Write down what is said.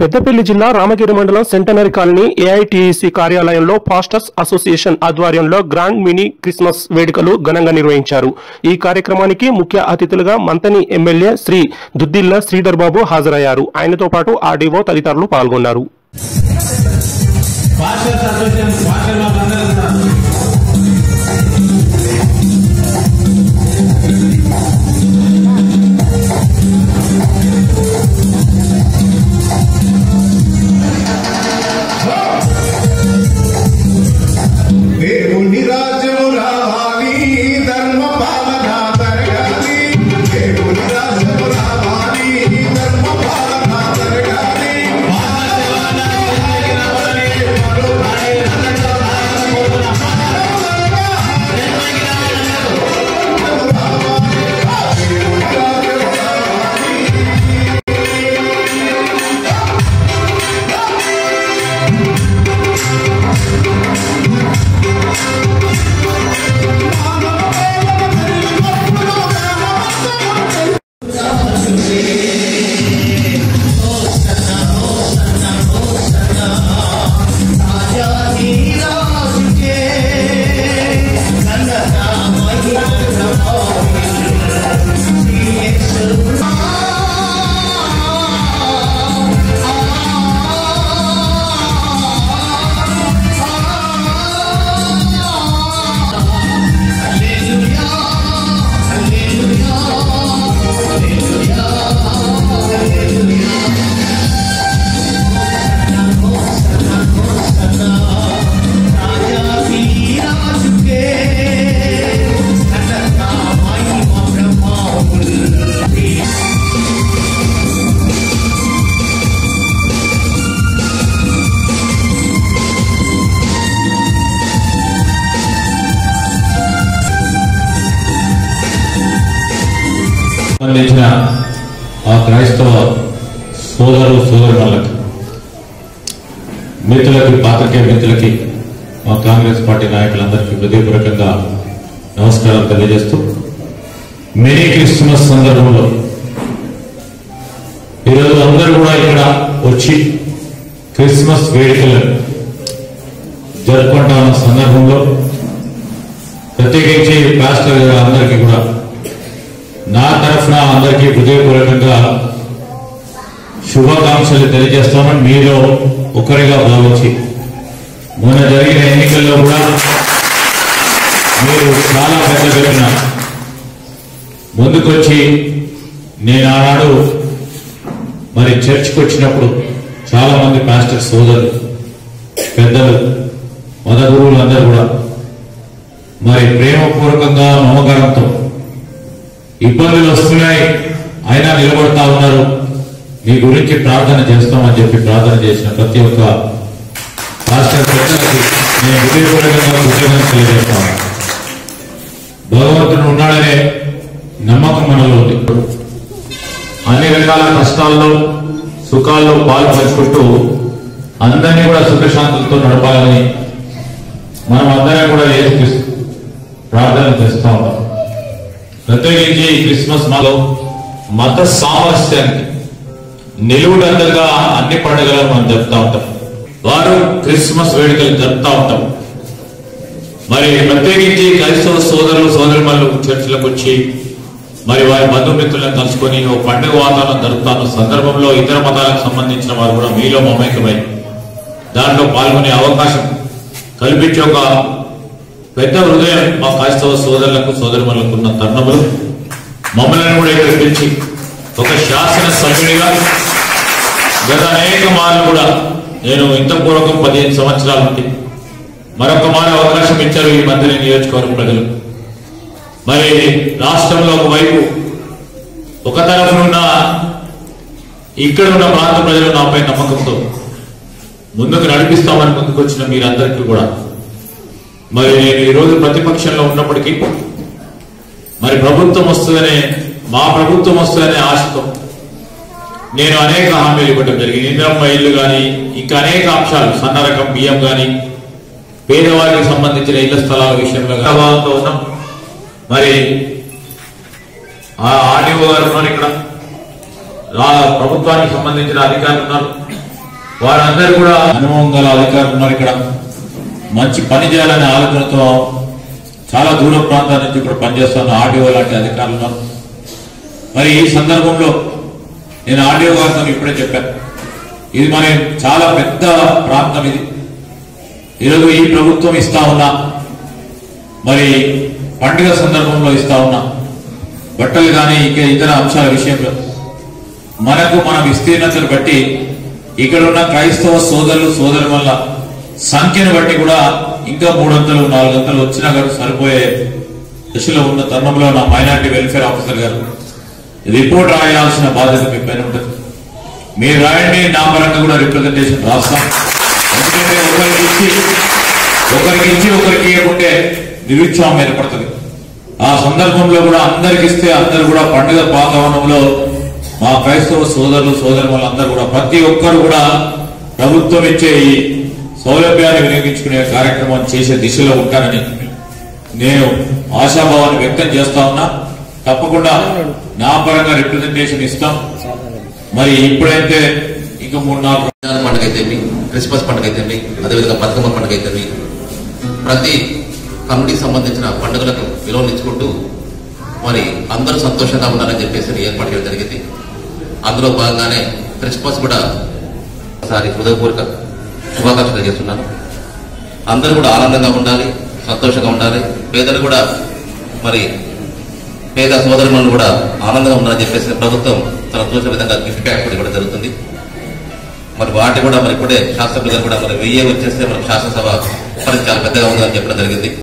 పెద్దపల్లి జిల్లా రామగిరి మండలం centenary colony AITEC కార్యాలయంలో పాస్టర్స్ అసోసియేషన్ ఆధ్వర్యంలో గ్రాండ్ మినీ క్రిస్మస్ వేడుకలు ఘనంగా నిర్వహించారు ఈ కార్యక్రమానికి ముఖ్య అతిథులుగా మంతని ఎమ్మెల్యే శ్రీ దుద్దిల్ల శ్రీధర్ బాబు హాజరయ్యారు ఆయనతో పాటు ఆర్డీఓ తదితరులు పాల్గొన్నారు పాస్టర్స్ అసోసియేషన్ పాస్టర్ బాబు అందరూ కూడా దేవుని రాజ్యము రావాలి ధర్మ పాలన జరగాలి దేవుని రాజ్యము రావాలి ధర్మ పాలన జరగాలి సంబంధించిన ఆ క్రైస్తవ సోదరు సోదరులకు మిత్రులకి పాత్రికేయ మిత్రులకి మా కాంగ్రెస్ పార్టీ నాయకులందరికీ హృదయపూర్వకంగా నమస్కారం తెలియజేస్తూ మెరీ క్రిస్మస్ సందర్భంలో ఈరోజు అందరూ కూడా ఇక్కడ వచ్చి క్రిస్మస్ వేడుకలను జరుపుకుంటా ఉన్న సందర్భంలో ప్రత్యేకించి పాస్టర్ గారు అందరికీ కూడా నా తరఫున అందరికీ హృదయపూర్వకంగా శుభాకాంక్షలు తెలియజేస్తామని మీలో ఒకరిగా భావించి మొన్న జరిగిన ఎన్నికల్లో కూడా మీరు చాలా పెద్ద పెట్టిన ముందుకొచ్చి నేను ఆనాడు మరి చర్చ్కి వచ్చినప్పుడు చాలా మంది పాస్టర్ సోదరులు పెద్దలు మత గురువులు అందరూ కూడా మరి ప్రేమపూర్వకంగా మమకారంతో ఇబ్బందులు వస్తున్నాయి అయినా నిలబడతా ఉన్నారు మీ గురించి ప్రార్థన చేస్తామని చెప్పి ప్రార్థన చేసిన ప్రతి ఒక్క రాష్ట్ర ప్రజలకి నేను హృదయపూర్వకంగా కృతజ్ఞతలు తెలియజేస్తాను భగవంతుడు ఉన్నాడనే నమ్మకం మనలో ఉంది అన్ని రకాల కష్టాల్లో సుఖాల్లో పాలు పంచుకుంటూ అందరినీ కూడా సుఖశాంతులతో నడపాలని మనం అందరం కూడా యేసుక్రీస్తు ప్రార్థన చేస్తా ఉన్నాం ప్రత్యేకించి ఈ క్రిస్మస్ మాలో మత సామరస్యానికి నిలువుడందగా అన్ని పండుగలను మనం జరుపుతా ఉంటాం వారు క్రిస్మస్ వేడుకలు జరుపుతా ఉంటాం మరి ప్రత్యేకించి క్రైస్తవ సోదరులు సోదరుమల్లు చర్చిలకు వచ్చి మరి వారి బంధుమిత్రులను కలుసుకొని ఓ పండుగ వాతావరణం జరుపుతాన్న సందర్భంలో ఇతర మతాలకు సంబంధించిన వారు కూడా మీలో మమేకమై దాంట్లో పాల్గొనే అవకాశం కల్పించే ఒక పెద్ద హృదయం మా క్రైస్తవ సోదరులకు సోదరులకు ఉన్న తరుణములు మమ్మల్ని కూడా ఇక్కడ పిలిచి ఒక శాసన సభ్యుడిగా గత అనేక మార్లు కూడా నేను ఇంత పూర్వకం పదిహేను సంవత్సరాల నుండి మరొక మారు అవకాశం ఇచ్చారు ఈ మంత్రి నియోజకవర్గ ప్రజలు మరి రాష్ట్రంలో ఒకవైపు ఒక తరఫునున్న ఇక్కడ ఉన్న ప్రాంత ప్రజలు నాపై నమ్మకంతో ముందుకు నడిపిస్తామని ముందుకు వచ్చిన మీరందరికీ కూడా మరి నేను ఈరోజు ప్రతిపక్షంలో ఉన్నప్పటికీ మరి ప్రభుత్వం వస్తుందనే మా ప్రభుత్వం వస్తుందనే ఆశతో నేను అనేక హామీలు ఇవ్వడం జరిగింది ఇంద్రమ్మ ఇల్లు కానీ ఇంకా అనేక అంశాలు సన్న రకం బియ్యం కానీ పేదవారికి సంబంధించిన ఇళ్ల స్థలాల విషయంలో ప్రభావంతో ఉన్నాం మరి ఆ ఆర్డీఓ గారు ఉన్నారు ఇక్కడ రా- ప్రభుత్వానికి సంబంధించిన అధికారులు ఉన్నారు వారందరూ కూడా అనుభవం గల అధికారులు ఉన్నారు ఇక్కడ మంచి పని చేయాలనే ఆలోచనతో చాలా దూర ప్రాంతాల నుంచి ఇక్కడ పనిచేస్తున్న ఆర్డీఓ లాంటి అధికారులు ఉన్నారు మరి ఈ సందర్భంలో నేను ఆర్డీఓ గారితో ఇప్పుడే చెప్పాను ఇది మరి చాలా పెద్ద ప్రాంతం ఇది ఈరోజు ఈ ప్రభుత్వం ఇస్తా ఉన్నా మరి పండుగ సందర్భంలో ఇస్తా ఉన్నా బట్టలు కానీ ఇంకా ఇతర అంశాల విషయంలో మనకు మన విస్తీర్ణతను బట్టి ఇక్కడ ఉన్న క్రైస్తవ సోదరులు సోదరు వల్ల సంఖ్యను బట్టి కూడా ఇంకా మూడొంతలు నాలుగొంతలు వచ్చినా కానీ సరిపోయే దశలో ఉన్న తరుణంలో నా మైనార్టీ వెల్ఫేర్ ఆఫీసర్ గారు రిపోర్ట్ రాయాల్సిన బాధ్యత మీ పైన ఉంటుంది మీరు రాయండి నా పరంగా కూడా రిప్రజెంటేషన్ రాస్తాం ఎందుకంటే ఒకరికి ఇచ్చి ఒకరికి ఇచ్చి ఒకరికి ఇవ్వకుంటే నిరుత్సాహం ఏర్పడుతుంది ఆ సందర్భంలో కూడా అందరికి ఇస్తే అందరు కూడా పండుగ వాతావరణంలో మా క్రైస్తవ సోదరులు సోదరు అందరూ కూడా ప్రతి ఒక్కరు కూడా ప్రభుత్వం ఇచ్చే ఈ సౌలభ్యాన్ని వినియోగించుకునే కార్యక్రమం చేసే దిశలో ఉంటానని నేను ఆశాభావాన్ని వ్యక్తం చేస్తా ఉన్నా తప్పకుండా నా పరంగా రిప్రజెంటేషన్ ఇస్తాం మరి ఇప్పుడైతే ఇంకా మూడు నాలుగు రంజాన్ పండుగ అయితేమి క్రిస్మస్ పండుగ అయితేమి అదేవిధంగా బతుకమ్మ పండుగ అయితేమి ప్రతి కమిటీకి సంబంధించిన పండుగలకు విలువనిచ్చుకుంటూ మరి అందరూ సంతోషంగా ఉండాలని చెప్పేసి ఏర్పాటు చేయడం జరిగింది అందులో భాగంగానే క్రిస్మస్ కూడా ఒకసారి హృదయపూర్వక శుభాకాంక్షలు చేస్తున్నాను అందరూ కూడా ఆనందంగా ఉండాలి సంతోషంగా ఉండాలి పేదలు కూడా మరి పేద సోదరులను కూడా ఆనందంగా ఉండాలని చెప్పేసి ప్రభుత్వం తన తోచిన విధంగా గిఫ్ట్ ప్యాక్ కూడా ఇవ్వడం జరుగుతుంది మరి వాటి కూడా మరి ఇప్పుడే శాస్త్రజ్ఞులు కూడా మరి వెయ్యి వచ్చేస్తే మన శాసనసభ పని చాలా పెద్దగా ఉందని చెప్పడం జరిగింది